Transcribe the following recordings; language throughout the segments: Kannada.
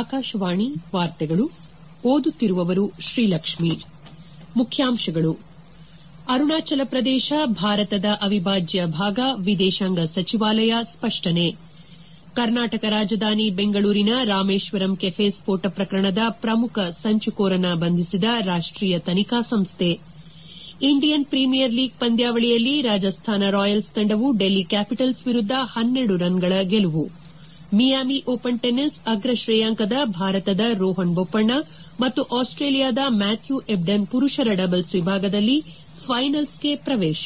ಆಕಾಶವಾಣಿ ವಾರ್ತೆಗಳು ಓದುತ್ತಿರುವವರು ಶ್ರೀಲಕ್ಷ್ಮಿ ಮುಖ್ಯಾಂಶಗಳು ಅರುಣಾಚಲ ಪ್ರದೇಶ ಭಾರತದ ಅವಿಭಾಜ್ಯ ಭಾಗ ವಿದೇಶಾಂಗ ಸಚಿವಾಲಯ ಸ್ಪಷ್ಟನೆ ಕರ್ನಾಟಕ ರಾಜಧಾನಿ ಬೆಂಗಳೂರಿನ ರಾಮೇಶ್ವರಂ ಕೆಫೆ ಸ್ಫೋಟ ಪ್ರಕರಣದ ಪ್ರಮುಖ ಸಂಚುಕೋರನ ಬಂಧಿಸಿದ ರಾಷ್ಟೀಯ ತನಿಖಾ ಸಂಸ್ಥೆ ಇಂಡಿಯನ್ ಪ್ರೀಮಿಯರ್ ಲೀಗ್ ಪಂದ್ಯಾವಳಿಯಲ್ಲಿ ರಾಜಸ್ಥಾನ ರಾಯಲ್ಸ್ ತಂಡವು ಡೆಲ್ಲಿ ಕ್ಯಾಪಿಟಲ್ಸ್ ವಿರುದ್ದ ಹನ್ನೆರಡು ರನ್ಗಳ ಗೆಲುವು ಮಿಯಾಮಿ ಓಪನ್ ಟೆನ್ನಿಸ್ ಅಗ್ರ ಶ್ರೇಯಾಂಕದ ಭಾರತದ ರೋಹನ್ ಬೋಪಣ್ಣ ಮತ್ತು ಆಸ್ಟ್ರೇಲಿಯಾದ ಮ್ಯಾಥ್ಯೂ ಎಬ್ಡನ್ ಪುರುಷರ ಡಬಲ್ಸ್ ವಿಭಾಗದಲ್ಲಿ ಫೈನಲ್ಸ್ಗೆ ಪ್ರವೇಶ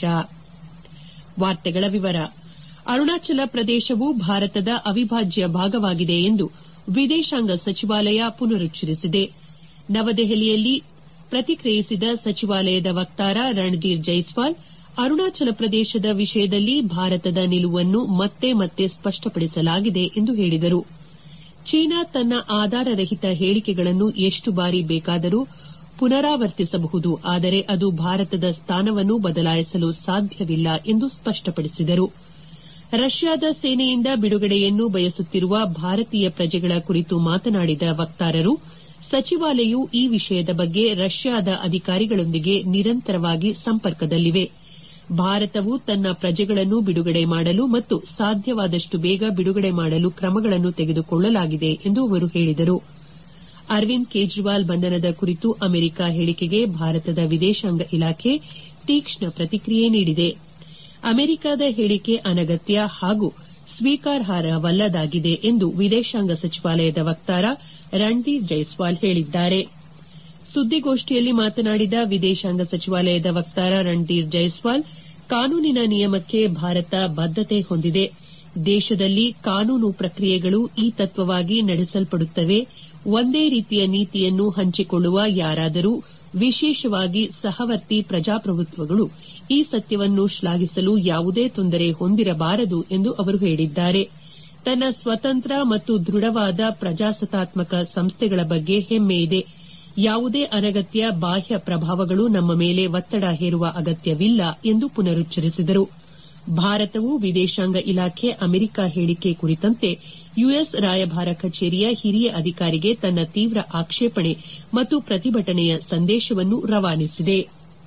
ಅರುಣಾಚಲ ಪ್ರದೇಶವು ಭಾರತದ ಅವಿಭಾಜ್ಯ ಭಾಗವಾಗಿದೆ ಎಂದು ವಿದೇಶಾಂಗ ಸಚಿವಾಲಯ ಪುನರುಚ್ಚರಿಸಿದೆ ನವದೆಹಲಿಯಲ್ಲಿ ಪ್ರತಿಕ್ರಿಯಿಸಿದ ಸಚಿವಾಲಯದ ವಕ್ತಾರ ರಣಧೀರ್ ಜೈಸ್ವಾಲ್ ಅರುಣಾಚಲ ಪ್ರದೇಶದ ವಿಷಯದಲ್ಲಿ ಭಾರತದ ನಿಲುವನ್ನು ಮತ್ತೆ ಮತ್ತೆ ಸ್ಪಷ್ಟಪಡಿಸಲಾಗಿದೆ ಎಂದು ಹೇಳಿದರು ಚೀನಾ ತನ್ನ ಆಧಾರರಹಿತ ಹೇಳಿಕೆಗಳನ್ನು ಎಷ್ಟು ಬಾರಿ ಬೇಕಾದರೂ ಪುನರಾವರ್ತಿಸಬಹುದು ಆದರೆ ಅದು ಭಾರತದ ಸ್ಥಾನವನ್ನು ಬದಲಾಯಿಸಲು ಸಾಧ್ಯವಿಲ್ಲ ಎಂದು ಸ್ಪಷ್ಟಪಡಿಸಿದರು ರಷ್ಯಾದ ಸೇನೆಯಿಂದ ಬಿಡುಗಡೆಯನ್ನು ಬಯಸುತ್ತಿರುವ ಭಾರತೀಯ ಪ್ರಜೆಗಳ ಕುರಿತು ಮಾತನಾಡಿದ ವಕ್ತಾರರು ಸಚಿವಾಲಯವು ಈ ವಿಷಯದ ಬಗ್ಗೆ ರಷ್ಯಾದ ಅಧಿಕಾರಿಗಳೊಂದಿಗೆ ನಿರಂತರವಾಗಿ ಸಂಪರ್ಕದಲ್ಲಿವೆ ಭಾರತವು ತನ್ನ ಪ್ರಜೆಗಳನ್ನು ಬಿಡುಗಡೆ ಮಾಡಲು ಮತ್ತು ಸಾಧ್ಯವಾದಷ್ಟು ಬೇಗ ಬಿಡುಗಡೆ ಮಾಡಲು ಕ್ರಮಗಳನ್ನು ತೆಗೆದುಕೊಳ್ಳಲಾಗಿದೆ ಎಂದು ಅವರು ಹೇಳಿದರು ಅರವಿಂದ್ ಕೇಜ್ರಿವಾಲ್ ಬಂಧನದ ಕುರಿತು ಅಮೆರಿಕ ಹೇಳಿಕೆಗೆ ಭಾರತದ ವಿದೇಶಾಂಗ ಇಲಾಖೆ ತೀಕ್ಷ್ಣ ಪ್ರತಿಕ್ರಿಯೆ ನೀಡಿದೆ ಅಮೆರಿಕದ ಹೇಳಿಕೆ ಅನಗತ್ಯ ಹಾಗೂ ಸ್ವೀಕಾರಾರ್ಹವಲ್ಲದಾಗಿದೆ ಎಂದು ವಿದೇಶಾಂಗ ಸಚಿವಾಲಯದ ವಕ್ತಾರ ರಣಧೀರ್ ಜೈಸ್ವಾಲ್ ಹೇಳಿದ್ದಾರೆ ಸುದ್ದಿಗೋಷ್ಠಿಯಲ್ಲಿ ಮಾತನಾಡಿದ ವಿದೇಶಾಂಗ ಸಚಿವಾಲಯದ ವಕ್ತಾರ ರಣಧೀರ್ ಜೈಸ್ವಾಲ್ ಕಾನೂನಿನ ನಿಯಮಕ್ಕೆ ಭಾರತ ಬದ್ದತೆ ಹೊಂದಿದೆ ದೇಶದಲ್ಲಿ ಕಾನೂನು ಪ್ರಕ್ರಿಯೆಗಳು ಈ ತತ್ವವಾಗಿ ನಡೆಸಲ್ಪಡುತ್ತವೆ ಒಂದೇ ರೀತಿಯ ನೀತಿಯನ್ನು ಹಂಚಿಕೊಳ್ಳುವ ಯಾರಾದರೂ ವಿಶೇಷವಾಗಿ ಸಹವರ್ತಿ ಪ್ರಜಾಪ್ರಭುತ್ವಗಳು ಈ ಸತ್ಯವನ್ನು ಶ್ಲಾಘಿಸಲು ಯಾವುದೇ ತೊಂದರೆ ಹೊಂದಿರಬಾರದು ಎಂದು ಅವರು ಹೇಳಿದ್ದಾರೆ ತನ್ನ ಸ್ವತಂತ್ರ ಮತ್ತು ದೃಢವಾದ ಪ್ರಜಾಸತ್ತಾತ್ಮಕ ಸಂಸ್ಥೆಗಳ ಬಗ್ಗೆ ಹೆಮ್ಮೆಯಿದೆ ಯಾವುದೇ ಅನಗತ್ಯ ಬಾಹ್ಯ ಪ್ರಭಾವಗಳು ನಮ್ಮ ಮೇಲೆ ಒತ್ತಡ ಹೇರುವ ಅಗತ್ಯವಿಲ್ಲ ಎಂದು ಪುನರುಚ್ಚರಿಸಿದರು ಭಾರತವು ವಿದೇಶಾಂಗ ಇಲಾಖೆ ಅಮೆರಿಕ ಹೇಳಿಕೆ ಕುರಿತಂತೆ ಯುಎಸ್ ರಾಯಭಾರ ಕಚೇರಿಯ ಹಿರಿಯ ಅಧಿಕಾರಿಗೆ ತನ್ನ ತೀವ್ರ ಆಕ್ಷೇಪಣೆ ಮತ್ತು ಪ್ರತಿಭಟನೆಯ ಸಂದೇಶವನ್ನು ರವಾನಿಸಿದೆ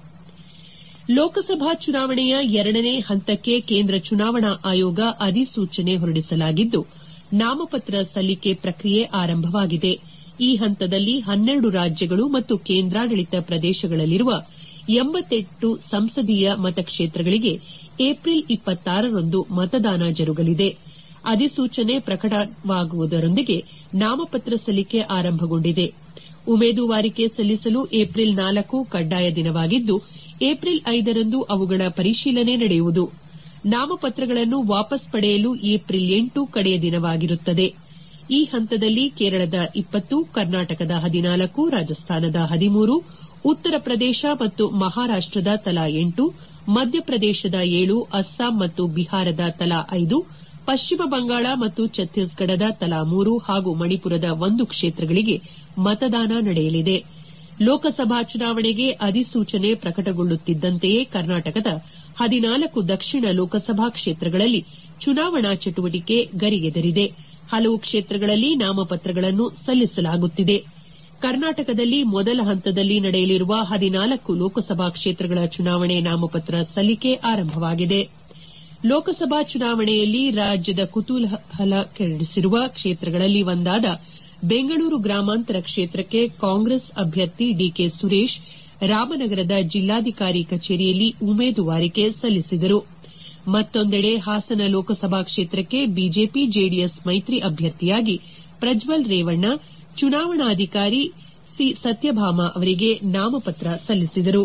ಲೋಕಸಭಾ ಚುನಾವಣೆಯ ಎರಡನೇ ಹಂತಕ್ಕೆ ಕೇಂದ್ರ ಚುನಾವಣಾ ಆಯೋಗ ಅಧಿಸೂಚನೆ ಹೊರಡಿಸಲಾಗಿದ್ದು ನಾಮಪತ್ರ ಸಲ್ಲಿಕೆ ಪ್ರಕ್ರಿಯೆ ಆರಂಭವಾಗಿದೆ ಈ ಹಂತದಲ್ಲಿ ಹನ್ನೆರಡು ರಾಜ್ಯಗಳು ಮತ್ತು ಕೇಂದ್ರಾಡಳಿತ ಪ್ರದೇಶಗಳಲ್ಲಿರುವ ಎಂಬತ್ತೆಂಟು ಸಂಸದೀಯ ಮತಕ್ಷೇತ್ರಗಳಿಗೆ ಏಪ್ರಿಲ್ ರಂದು ಮತದಾನ ಜರುಗಲಿದೆ ಅಧಿಸೂಚನೆ ಪ್ರಕಟವಾಗುವುದರೊಂದಿಗೆ ನಾಮಪತ್ರ ಸಲ್ಲಿಕೆ ಆರಂಭಗೊಂಡಿದೆ ಉಮೇದುವಾರಿಕೆ ಸಲ್ಲಿಸಲು ಏಪ್ರಿಲ್ ನಾಲ್ಕು ಕಡ್ಡಾಯ ದಿನವಾಗಿದ್ದು ಏಪ್ರಿಲ್ ಐದರಂದು ಅವುಗಳ ಪರಿಶೀಲನೆ ನಡೆಯುವುದು ನಾಮಪತ್ರಗಳನ್ನು ವಾಪಸ್ ಪಡೆಯಲು ಏಪ್ರಿಲ್ ಎಂಟು ಕಡೆಯ ದಿನವಾಗಿರುತ್ತದೆ ಈ ಹಂತದಲ್ಲಿ ಕೇರಳದ ಇಪ್ಪತ್ತು ಕರ್ನಾಟಕದ ಹದಿನಾಲ್ಕು ರಾಜಸ್ಥಾನದ ಹದಿಮೂರು ಉತ್ತರ ಪ್ರದೇಶ ಮತ್ತು ಮಹಾರಾಷ್ಟದ ತಲಾ ಎಂಟು ಮಧ್ಯಪ್ರದೇಶದ ಏಳು ಅಸ್ಸಾಂ ಮತ್ತು ಬಿಹಾರದ ತಲಾ ಐದು ಪಶ್ಚಿಮ ಬಂಗಾಳ ಮತ್ತು ಛತ್ತೀಸ್ಗಢದ ತಲಾ ಮೂರು ಹಾಗೂ ಮಣಿಪುರದ ಒಂದು ಕ್ಷೇತ್ರಗಳಿಗೆ ಮತದಾನ ನಡೆಯಲಿದೆ ಲೋಕಸಭಾ ಚುನಾವಣೆಗೆ ಅಧಿಸೂಚನೆ ಪ್ರಕಟಗೊಳ್ಳುತ್ತಿದ್ದಂತೆಯೇ ಕರ್ನಾಟಕದ ಹದಿನಾಲ್ಕು ದಕ್ಷಿಣ ಲೋಕಸಭಾ ಕ್ಷೇತ್ರಗಳಲ್ಲಿ ಚುನಾವಣಾ ಚಟುವಟಿಕೆ ಗರಿಗೆದರಿದೆ ಹಲವು ಕ್ಷೇತ್ರಗಳಲ್ಲಿ ನಾಮಪತ್ರಗಳನ್ನು ಸಲ್ಲಿಸಲಾಗುತ್ತಿದೆ ಕರ್ನಾಟಕದಲ್ಲಿ ಮೊದಲ ಹಂತದಲ್ಲಿ ನಡೆಯಲಿರುವ ಹದಿನಾಲ್ಕು ಲೋಕಸಭಾ ಕ್ಷೇತ್ರಗಳ ಚುನಾವಣೆ ನಾಮಪತ್ರ ಸಲ್ಲಿಕೆ ಆರಂಭವಾಗಿದೆ ಲೋಕಸಭಾ ಚುನಾವಣೆಯಲ್ಲಿ ರಾಜ್ಯದ ಕುತೂಹಲ ಕೆರಳಿಸಿರುವ ಕ್ಷೇತ್ರಗಳಲ್ಲಿ ಒಂದಾದ ಬೆಂಗಳೂರು ಗ್ರಾಮಾಂತರ ಕ್ಷೇತ್ರಕ್ಕೆ ಕಾಂಗ್ರೆಸ್ ಅಭ್ಯರ್ಥಿ ಡಿಕೆ ಸುರೇಶ್ ರಾಮನಗರದ ಜಿಲ್ಲಾಧಿಕಾರಿ ಕಚೇರಿಯಲ್ಲಿ ಉಮೇದುವಾರಿಕೆ ಸಲ್ಲಿಸಿದರು ಮತ್ತೊಂದೆಡೆ ಹಾಸನ ಲೋಕಸಭಾ ಕ್ಷೇತ್ರಕ್ಕೆ ಬಿಜೆಪಿ ಜೆಡಿಎಸ್ ಮೈತ್ರಿ ಅಭ್ಯರ್ಥಿಯಾಗಿ ಪ್ರಜ್ವಲ್ ರೇವಣ್ಣ ಚುನಾವಣಾಧಿಕಾರಿ ಸಿ ಸತ್ಯಭಾಮ ಅವರಿಗೆ ನಾಮಪತ್ರ ಸಲ್ಲಿಸಿದರು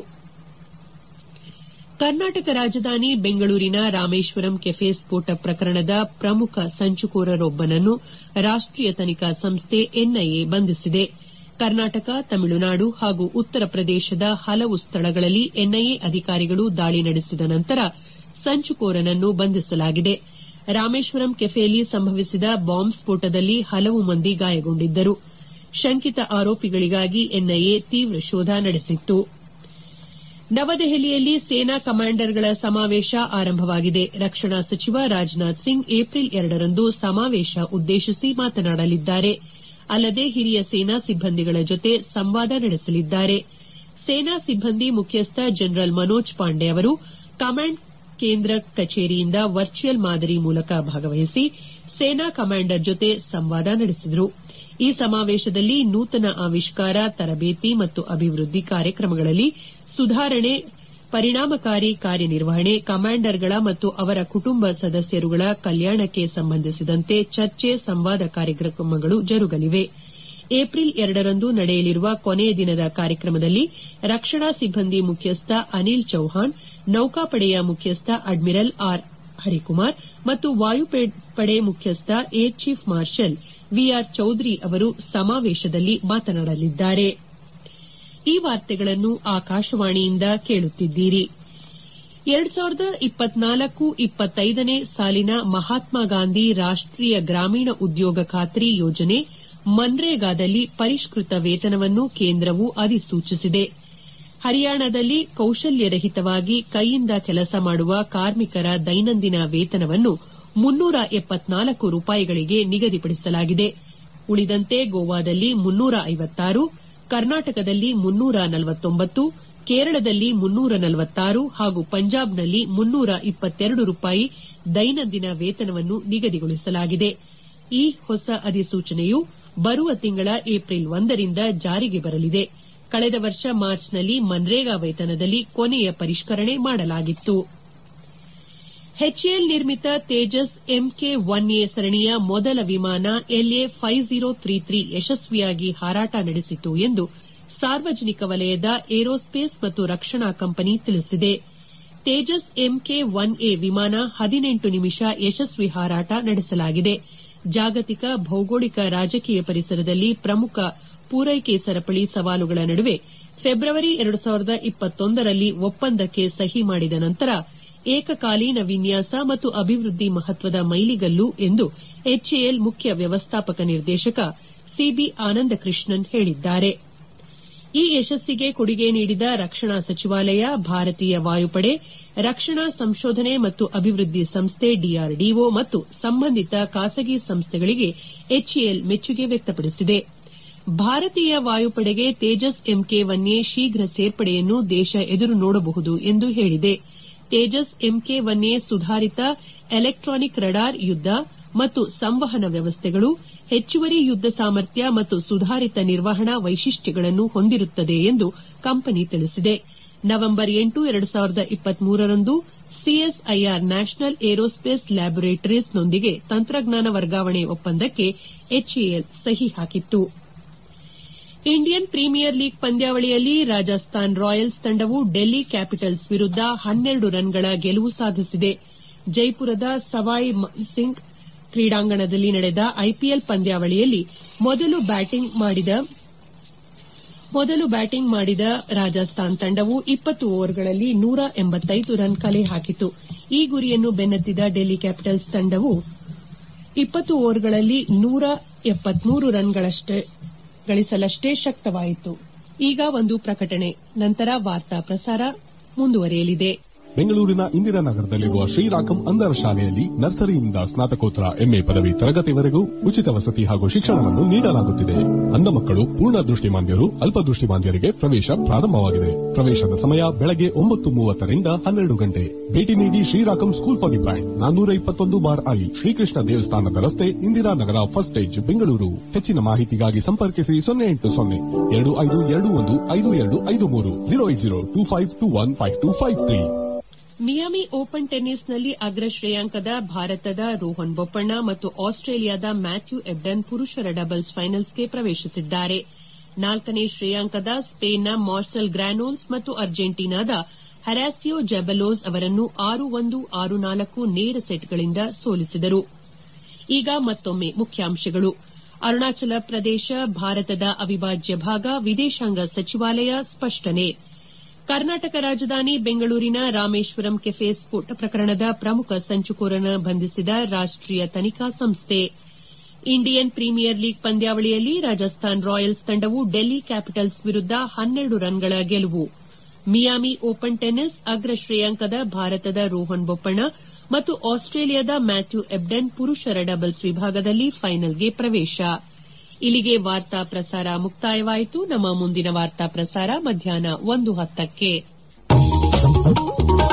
ಕರ್ನಾಟಕ ರಾಜಧಾನಿ ಬೆಂಗಳೂರಿನ ರಾಮೇಶ್ವರಂ ಕೆಫೆ ಸ್ಫೋಟ ಪ್ರಕರಣದ ಪ್ರಮುಖ ಸಂಚುಕೋರರೊಬ್ಬನನ್ನು ರಾಷ್ಟೀಯ ತನಿಖಾ ಸಂಸ್ಥೆ ಎನ್ಐಎ ಬಂಧಿಸಿದೆ ಕರ್ನಾಟಕ ತಮಿಳುನಾಡು ಹಾಗೂ ಉತ್ತರ ಪ್ರದೇಶದ ಹಲವು ಸ್ಥಳಗಳಲ್ಲಿ ಎನ್ಐಎ ಅಧಿಕಾರಿಗಳು ದಾಳಿ ನಡೆಸಿದ ನಂತರ ಸಂಚುಕೋರನನ್ನು ಬಂಧಿಸಲಾಗಿದೆ ರಾಮೇಶ್ವರಂ ಕೆಫೆಯಲ್ಲಿ ಸಂಭವಿಸಿದ ಬಾಂಬ್ ಸ್ಫೋಟದಲ್ಲಿ ಹಲವು ಮಂದಿ ಗಾಯಗೊಂಡಿದ್ದರು ಶಂಕಿತ ಆರೋಪಿಗಳಿಗಾಗಿ ಎನ್ಐಎ ತೀವ್ರ ಶೋಧ ನಡೆಸಿತ್ತು ನವದೆಹಲಿಯಲ್ಲಿ ಸೇನಾ ಕಮಾಂಡರ್ಗಳ ಸಮಾವೇಶ ಆರಂಭವಾಗಿದೆ ರಕ್ಷಣಾ ಸಚಿವ ರಾಜನಾಥ್ ಸಿಂಗ್ ಏಪ್ರಿಲ್ ಎರಡರಂದು ಸಮಾವೇಶ ಉದ್ದೇಶಿಸಿ ಮಾತನಾಡಲಿದ್ದಾರೆ ಅಲ್ಲದೆ ಹಿರಿಯ ಸೇನಾ ಸಿಬ್ಬಂದಿಗಳ ಜೊತೆ ಸಂವಾದ ನಡೆಸಲಿದ್ದಾರೆ ಸೇನಾ ಸಿಬ್ಬಂದಿ ಮುಖ್ಯಸ್ಥ ಜನರಲ್ ಮನೋಜ್ ಪಾಂಡೆ ಅವರು ಕಮಾಂಡ್ ಕೇಂದ್ರ ಕಚೇರಿಯಿಂದ ವರ್ಚುವಲ್ ಮಾದರಿ ಮೂಲಕ ಭಾಗವಹಿಸಿ ಸೇನಾ ಕಮಾಂಡರ್ ಜೊತೆ ಸಂವಾದ ನಡೆಸಿದರು ಈ ಸಮಾವೇಶದಲ್ಲಿ ನೂತನ ಆವಿಷ್ಕಾರ ತರಬೇತಿ ಮತ್ತು ಅಭಿವೃದ್ಧಿ ಕಾರ್ಯಕ್ರಮಗಳಲ್ಲಿ ಸುಧಾರಣೆ ಪರಿಣಾಮಕಾರಿ ಕಾರ್ಯನಿರ್ವಹಣೆ ಕಮಾಂಡರ್ಗಳ ಮತ್ತು ಅವರ ಕುಟುಂಬ ಸದಸ್ಯರುಗಳ ಕಲ್ಯಾಣಕ್ಕೆ ಸಂಬಂಧಿಸಿದಂತೆ ಚರ್ಚೆ ಸಂವಾದ ಕಾರ್ಯಕ್ರಮಗಳು ಜರುಗಲಿವೆ ಏಪ್ರಿಲ್ ಎರಡರಂದು ನಡೆಯಲಿರುವ ಕೊನೆಯ ದಿನದ ಕಾರ್ಯಕ್ರಮದಲ್ಲಿ ರಕ್ಷಣಾ ಸಿಬ್ಬಂದಿ ಮುಖ್ಯಸ್ಥ ಅನಿಲ್ ಚೌಹಾಣ್ ನೌಕಾಪಡೆಯ ಮುಖ್ಯಸ್ಥ ಅಡ್ಮಿರಲ್ ಆರ್ ಹರಿಕುಮಾರ್ ಮತ್ತು ವಾಯುಪಡೆ ಮುಖ್ಯಸ್ಥ air chief marshal V R Chaudhari ಅವರು ಸಮಾವೇಶದಲ್ಲಿ ಮಾತನಾಡಲಿದ್ದಾರೆ ಈ ವಾರ್ತೆಗಳನ್ನು ಆಕಾಶವಾಣಿಯಿಂದ ಕೇಳುತ್ತಿದ್ದೀರಿ ಎರಡು ಸಾವಿರದ ಇಪ್ಪತ್ನಾಲ್ಕು ಇಪ್ಪತ್ತೈದನೇ ಸಾಲಿನ ಮಹಾತ್ಮ ಗಾಂಧಿ ರಾಷ್ಟೀಯ ಗ್ರಾಮೀಣ ಉದ್ಯೋಗ ಖಾತ್ರಿ ಯೋಜನೆ ಮನ್ರೇಗಾದಲ್ಲಿ ಪರಿಷ್ಕೃತ ವೇತನವನ್ನು ಕೇಂದ್ರವು ಅಧಿಸೂಚಿಸಿದೆ ಹರಿಯಾಣದಲ್ಲಿ ಕೌಶಲ್ಯರಹಿತವಾಗಿ ಕೈಯಿಂದ ಕೆಲಸ ಮಾಡುವ ಕಾರ್ಮಿಕರ ದೈನಂದಿನ ವೇತನವನ್ನು ಮುನ್ನೂರ ಎಪ್ಪತ್ನಾಲ್ಕು ರೂಪಾಯಿಗಳಿಗೆ ನಿಗದಿಪಡಿಸಲಾಗಿದೆ ಉಳಿದಂತೆ ಗೋವಾದಲ್ಲಿ ಮುನ್ನೂರ ಐವತ್ತಾರು ಕರ್ನಾಟಕದಲ್ಲಿ ಮುನ್ನೂರ ನಲವತ್ತೊಂಬತ್ತು ಕೇರಳದಲ್ಲಿ ಮುನ್ನೂರ ನಲವತ್ತಾರು ಹಾಗೂ ಪಂಜಾಬ್ನಲ್ಲಿ ಮುನ್ನೂರ ಇಪ್ಪತ್ತೆರಡು ರೂಪಾಯಿ ದೈನಂದಿನ ವೇತನವನ್ನು ನಿಗದಿಗೊಳಿಸಲಾಗಿದೆ ಈ ಹೊಸ ಅಧಿಸೂಚನೆಯು ಬರುವ ತಿಂಗಳ ಏಪ್ರಿಲ್ ಒಂದರಿಂದ ಜಾರಿಗೆ ಬರಲಿದೆ ಕಳೆದ ವರ್ಷ ಮಾರ್ಚ್ನಲ್ಲಿ ಮನ್ರೇಗಾ ವೇತನದಲ್ಲಿ ಕೊನೆಯ ಪರಿಷ್ಕರಣೆ ಮಾಡಲಾಗಿತ್ತು ಎಚ್ಎಎಲ್ ನಿರ್ಮಿತ ತೇಜಸ್ ಎಂಕೆ ಒನ್ ಎ ಸರಣಿಯ ಮೊದಲ ವಿಮಾನ L A five zero three three ಯಶಸ್ವಿಯಾಗಿ ಹಾರಾಟ ನಡೆಸಿತು ಎಂದು ಸಾರ್ವಜನಿಕ ವಲಯದ ಏರೋಸ್ಪೇಸ್ ಮತ್ತು ರಕ್ಷಣಾ ಕಂಪನಿ ತಿಳಿಸಿದೆ ತೇಜಸ್ ಎಂಕೆ ಒನ್ ಎ ವಿಮಾನ ಹದಿನೆಂಟು ನಿಮಿಷ ಯಶಸ್ವಿ ಹಾರಾಟ ನಡೆಸಲಾಗಿದೆ ಜಾಗತಿಕ ಭೌಗೋಳಿಕ ರಾಜಕೀಯ ಪರಿಸರದಲ್ಲಿ ಪ್ರಮುಖ ಪೂರೈಕೆ ಸರಪಳಿ ಸವಾಲುಗಳ ನಡುವೆ ಫೆಬ್ರವರಿ ಎರಡು ಸಾವಿರದ ಇಪ್ಪತ್ತೊಂದರಲ್ಲಿ ಒಪ್ಪಂದಕ್ಕೆ ಸಹಿ ಮಾಡಿದ ನಂತರ ಏಕಕಾಲೀನ ವಿನ್ಯಾಸ ಮತ್ತು ಅಭಿವೃದ್ಧಿ ಮಹತ್ವದ ಮೈಲಿಗಲ್ಲು ಎಂದು ಎಚ್ಎಎಲ್ ಮುಖ್ಯ ವ್ಯವಸ್ಥಾಪಕ ನಿರ್ದೇಶಕ ಸಿಬಿ ಆನಂದಕೃಷ್ಣನ್ ಹೇಳಿದ್ದಾರೆ ಈ ಯಶಸ್ಸಿಗೆ ಕೊಡುಗೆ ನೀಡಿದ ರಕ್ಷಣಾ ಸಚಿವಾಲಯ ಭಾರತೀಯ ವಾಯುಪಡೆ ರಕ್ಷಣಾ ಸಂಶೋಧನೆ ಮತ್ತು ಅಭಿವೃದ್ಧಿ ಸಂಸ್ಥೆ ಡಿಆರ್ಡಿಒ ಮತ್ತು ಸಂಬಂಧಿತ ಖಾಸಗಿ ಸಂಸ್ಥೆಗಳಿಗೆ ಎಚ್ಎಎಲ್ ಮೆಚ್ಚುಗೆ ವ್ಯಕ್ತಪಡಿಸಿದೆ ಭಾರತೀಯ ವಾಯುಪಡೆಗೆ ತೇಜಸ್ ಎಂಕೆ ಒನ್ ಎ ಶೀಘ್ರ ಸೇರ್ಪಡೆಯನ್ನು ದೇಶ ಎದುರು ನೋಡಬಹುದು ಎಂದು ಹೇಳಿದೆ ತೇಜಸ್ ಎಂಕೆ ಒನ್ ಎ ಸುಧಾರಿತ ಎಲೆಕ್ಟಾನಿಕ್ ರಡಾರ್ ಯುದ್ದ ಮತ್ತು ಸಂವಹನ ವ್ಯವಸ್ಥೆಗಳು ಹೆಚ್ಚುವರಿ ಯುದ್ದ ಸಾಮರ್ಥ್ಯ ಮತ್ತು ಸುಧಾರಿತ ನಿರ್ವಹಣಾ ವೈಶಿಷ್ಟ್ಯಗಳನ್ನು ಹೊಂದಿರುತ್ತದೆ ಎಂದು ಕಂಪನಿ ತಿಳಿಸಿದೆ ನವೆಂಬರ್ ಎಂಟು ಎರಡು ಸಾವಿರದ ಇಪ್ಪತ್ಮೂರರಂದು ಸಿಎಸ್ಐಆರ್ ನ್ಯಾಷನಲ್ ಏರೋಸ್ಪೇಸ್ ಲ್ಯಾಬೋರೇಟರೀಸ್ನೊಂದಿಗೆ ತಂತ್ರಜ್ಞಾನ ವರ್ಗಾವಣೆ ಒಪ್ಪಂದಕ್ಕೆ ಎಚ್ಎಎಲ್ ಸಹಿ ಹಾಕಿತ್ತು ಇಂಡಿಯನ್ ಪ್ರೀಮಿಯರ್ ಲೀಗ್ ಪಂದ್ಯಾವಳಿಯಲ್ಲಿ ರಾಜಸ್ಥಾನ್ ರಾಯಲ್ಸ್ ತಂಡವು ಡೆಲ್ಲಿ ಕ್ಯಾಪಿಟಲ್ಸ್ ವಿರುದ್ದ ಹನ್ನೆರಡು ರನ್ಗಳ ಗೆಲುವು ಸಾಧಿಸಿದೆ ಜೈಪುರದ ಸವಾಯ್ ಮಾನ್ಸಿಂಗ್ ಕ್ರೀಡಾಂಗಣದಲ್ಲಿ ನಡೆದ ಐಪಿಎಲ್ ಪಂದ್ಯಾವಳಿಯಲ್ಲಿ ಮೊದಲು ಬ್ಯಾಟಿಂಗ್ ಮಾಡಿದ ರಾಜಸ್ಥಾನ್ ತಂಡವು ಇಪ್ಪತ್ತು ಓವರ್ಗಳಲ್ಲಿ ನೂರ ಎಂಬತ್ತೈದು ರನ್ ಕಲೆ ಹಾಕಿತು ಈ ಗುರಿಯನ್ನು ಬೆನ್ನತ್ತಿದ ಡೆಲ್ಲಿ ಕ್ಯಾಪಿಟಲ್ಸ್ ತಂಡವು ಇಪ್ಪತ್ತು ಓವರ್ಗಳಲ್ಲಿ ನೂರ ಎಪ್ಪತ್ಮೂರು ರನ್ ಗಳಿಸಲಷ್ಟೇ ಶಕ್ತವಾಯಿತು ಈಗ ಒಂದು ಪ್ರಕಟಣೆ ನಂತರ ವಾರ್ತಾ ಪ್ರಸಾರ ಮುಂದುವರಿಯಲಿದೆ ಬೆಂಗಳೂರಿನ ಇಂದಿರಾನಗರದಲ್ಲಿರುವ ಶ್ರೀರಾಕಂ ಅಂಧರ ಶಾಲೆಯಲ್ಲಿ ನರ್ಸರಿಯಿಂದ ಸ್ನಾತಕೋತ್ತರ ಎಂಎ ಪದವಿ ತರಗತಿವರೆಗೂ ಉಚಿತ ವಸತಿ ಹಾಗೂ ಶಿಕ್ಷಣವನ್ನು ನೀಡಲಾಗುತ್ತಿದೆ ಅಂಧ ಮಕ್ಕಳು ಪೂರ್ಣ ದೃಷ್ಟಿಮಾಂದ್ಯರು ಅಲ್ಪದೃಷ್ಟಿಮಾಂದ್ಯರಿಗೆ ಪ್ರವೇಶ ಪ್ರಾರಂಭವಾಗಿದೆ ಪ್ರವೇಶದ ಸಮಯ ಬೆಳಗ್ಗೆ ಒಂಬತ್ತು ಮೂವತ್ತರಿಂದ ಹನ್ನೆರಡು ಗಂಟೆ ಭೇಟಿ ನೀಡಿ ಶ್ರೀರಾಕಂ ಸ್ಕೂಲ್ ಫಾರ್ ದಿ ಬ್ಲೈಂಡ್ ನಾನ್ನೂರ ಇಪ್ಪತ್ತೊಂದು ಬಾರ್ ಐ ಶ್ರೀಕೃಷ್ಣ ದೇವಸ್ಥಾನದ ರಸ್ತೆ ಇಂದಿರಾನಗರ ಫಸ್ಟ್ ಸ್ಟೇಜ್ ಬೆಂಗಳೂರು ಹೆಚ್ಚಿನ ಮಾಹಿತಿಗಾಗಿ ಸಂಪರ್ಕಿಸಿ ಸೊನ್ನೆ ಎಂಟು ಸೊನ್ನೆ ಎರಡು ಐದು ಎರಡು ಒಂದು ಐದು ಎರಡು ಐದು ಮೂರು zero eight zero two five two one five two five three Miami open ಟೆನ್ನಿಸ್ನಲ್ಲಿ ಅಗ್ರ ಶ್ರೇಯಾಂಕದ ಭಾರತದ ರೋಹನ್ ಬೋಪಣ್ಣ ಮತ್ತು ಆಸ್ಟ್ರೇಲಿಯಾದ ಮ್ಯಾಥ್ಯೂ ಎಬ್ಡನ್ ಪುರುಷರ ಡಬಲ್ಸ್ ಫೈನಲ್ಸ್ಗೆ ಪ್ರವೇಶಿಸಿದ್ದಾರೆ ನಾಲ್ಕನೇ ಶ್ರೇಯಾಂಕದ ಸ್ಪೇನ್ನ ಮಾರ್ಸೆಲ್ ಗ್ರಾನೋಲ್ಸ್ ಮತ್ತು ಅರ್ಜೆಂಟೀನಾದ ಹರಾಸಿಯೋ ಜಬಲೋಸ್ ಅವರನ್ನು ಆರು ಒಂದು ಆರು ನಾಲ್ಕು ನೇರ ಸೆಟ್ಗಳಿಂದ ಸೋಲಿಸಿದರು ಈಗ ಮತ್ತೊಮ್ಮೆ ಮುಖ್ಯಾಂಶಗಳು ಅರುಣಾಚಲ ಪ್ರದೇಶ ಭಾರತದ ಅವಿಭಾಜ್ಯ ಭಾಗ ವಿದೇಶಾಂಗ ಸಚಿವಾಲಯ ಸ್ಪಷ್ಟನೆ ಕರ್ನಾಟಕ ರಾಜಧಾನಿ ಬೆಂಗಳೂರಿನ ರಾಮೇಶ್ವರಂ ಕೆಫೆ ಸ್ಫೋಟ ಪ್ರಕರಣದ ಪ್ರಮುಖ ಸಂಚುಕೋರನ ಬಂಧಿಸಿದ ರಾಷ್ಟೀಯ ತನಿಖಾ ಸಂಸ್ಥೆ ಇಂಡಿಯನ್ ಪ್ರೀಮಿಯರ್ ಲೀಗ್ ಪಂದ್ಯಾವಳಿಯಲ್ಲಿ ರಾಜಸ್ಥಾನ್ ರಾಯಲ್ಸ್ ತಂಡವು ಡೆಲ್ಲಿ ಕ್ಯಾಪಿಟಲ್ಸ್ ವಿರುದ್ದ ಹನ್ನೆರಡು ರನ್ಗಳ ಗೆಲುವು ಮಿಯಾಮಿ ಓಪನ್ ಟೆನ್ನಿಸ್ ಅಗ್ರ ಶ್ರೇಯಾಂಕದ ಭಾರತದ ರೋಹನ್ ಬೋಪಣ್ಣ ಮತ್ತು ಆಸ್ಟ್ರೇಲಿಯಾದ ಮ್ಯಾಥ್ಯೂ ಎಬ್ಡನ್ ಪುರುಷರ ಡಬಲ್ಸ್ ವಿಭಾಗದಲ್ಲಿ ಫೈನಲ್ಗೆ ಪ್ರವೇಶ ಇಲ್ಲಿಗೆ ವಾರ್ತಾ ಪ್ರಸಾರ ಮುಕ್ತಾಯವಾಯಿತು ನಮ್ಮ ಮುಂದಿನ ವಾರ್ತಾ ಪ್ರಸಾರ ಮಧ್ಯಾಹ್ನ ಒಂದು ಹತ್ತಕ್ಕೆ